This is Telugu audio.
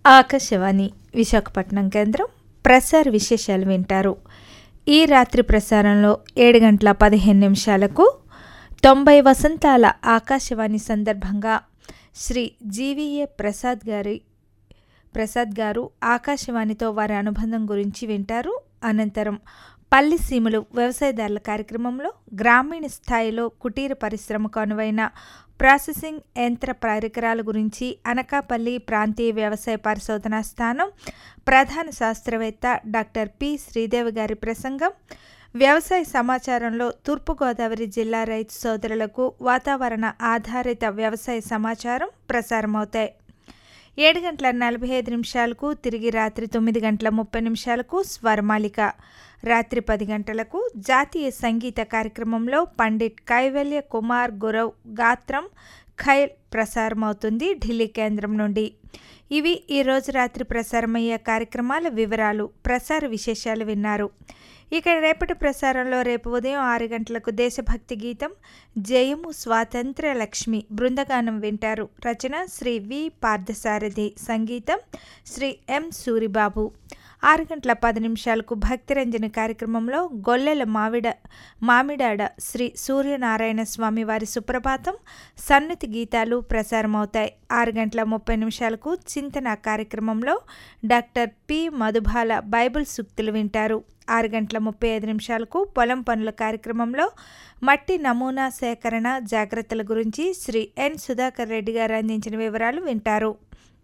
ఆకాశవాణి విశాఖపట్నం కేంద్రం ప్రసార విశేషాలు వింటారు ఈ రాత్రి ప్రసారంలో ఏడు గంటల పదిహేను నిమిషాలకు తొంభై వసంతాల ఆకాశవాణి సందర్భంగా శ్రీ జీవీఏ ప్రసాద్ గారి ప్రసాద్ గారు ఆకాశవాణితో వారి అనుబంధం గురించి వింటారు అనంతరం పల్లి సీమలు వ్యవసాయదారుల కార్యక్రమంలో గ్రామీణ స్థాయిలో కుటీర పరిశ్రమకు అనువైన ప్రాసెసింగ్ యంత్ర పరికరాల గురించి అనకాపల్లి ప్రాంతీయ వ్యవసాయ పరిశోధనా స్థానం ప్రధాన శాస్త్రవేత్త డాక్టర్ పి శ్రీదేవి గారి ప్రసంగం వ్యవసాయ సమాచారంలో తూర్పుగోదావరి జిల్లా రైతు సోదరులకు వాతావరణ ఆధారిత వ్యవసాయ సమాచారం ప్రసారమవుతాయి ఏడు గంటల నలభై ఐదు నిమిషాలకు తిరిగి రాత్రి తొమ్మిది గంటల ముప్పై నిమిషాలకు స్వరమాలిక రాత్రి పది గంటలకు జాతీయ సంగీత కార్యక్రమంలో పండిట్ కైవల్య కుమార్ గురవ్ గాత్రం ఖైల్ ప్రసారమవుతుంది ఢిల్లీ కేంద్రం నుండి ఇవి ఈరోజు రాత్రి ప్రసారమయ్యే కార్యక్రమాల వివరాలు ప్రసార విశేషాలు విన్నారు ఇక రేపటి ప్రసారంలో రేపు ఉదయం ఆరు గంటలకు దేశభక్తి గీతం జయము స్వాతంత్ర్య లక్ష్మి బృందగానం వింటారు రచన శ్రీ వి పార్థసారథి సంగీతం శ్రీ ఎం సూరిబాబు ఆరు గంటల పది నిమిషాలకు భక్తిరంజని కార్యక్రమంలో గొల్లెల మావిడ మామిడాడ శ్రీ సూర్యనారాయణ స్వామి వారి సుప్రభాతం సన్నతి గీతాలు ప్రసారమవుతాయి ఆరు గంటల ముప్పై నిమిషాలకు చింతన కార్యక్రమంలో డాక్టర్ పి మధుబాల బైబిల్ సూక్తులు వింటారు ఆరు గంటల ముప్పై ఐదు నిమిషాలకు పొలం పనుల కార్యక్రమంలో మట్టి నమూనా సేకరణ జాగ్రత్తల గురించి శ్రీ ఎన్ సుధాకర్ రెడ్డి గారు అందించిన వివరాలు వింటారు